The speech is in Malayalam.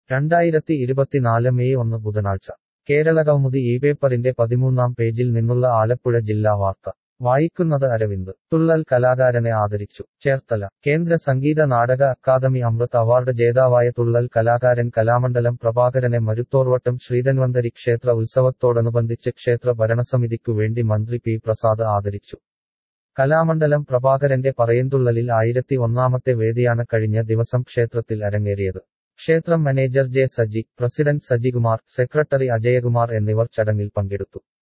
രണ്ടായിരത്തി ഇരുപത്തിനാല് മെയ് ഒന്ന് ബുധനാഴ്ച കേരളകൗമുദി ഈ പേപ്പറിന്റെ പതിമൂന്നാം പേജിൽ നിന്നുള്ള ആലപ്പുഴ ജില്ലാ വാർത്ത വായിക്കുന്നത് അരവിന്ദ് തുള്ളൽ കലാകാരനെ ആദരിച്ചു ചേർത്തല കേന്ദ്ര സംഗീത നാടക അക്കാദമി അമൃത് അവാർഡ് ജേതാവായ തുള്ളൽ കലാകാരൻ കലാമണ്ഡലം പ്രഭാകരനെ മരുത്തോർവട്ടം ശ്രീധന്വന്തരി ക്ഷേത്ര ഉത്സവത്തോടനുബന്ധിച്ച് ക്ഷേത്ര ഭരണസമിതിക്കു വേണ്ടി മന്ത്രി പി പ്രസാദ് ആദരിച്ചു കലാമണ്ഡലം പ്രഭാകരന്റെ പറയന്തുള്ളലിൽ ആയിരത്തി ഒന്നാമത്തെ വേദിയാണ് കഴിഞ്ഞ ദിവസം ക്ഷേത്രത്തിൽ അരങ്ങേറിയത് ക്ഷേത്രം manager J Saji president Sajikumar secretary Ajayakumar എന്നിവർ ചടങ്ങിൽ പങ്കെടുത്തു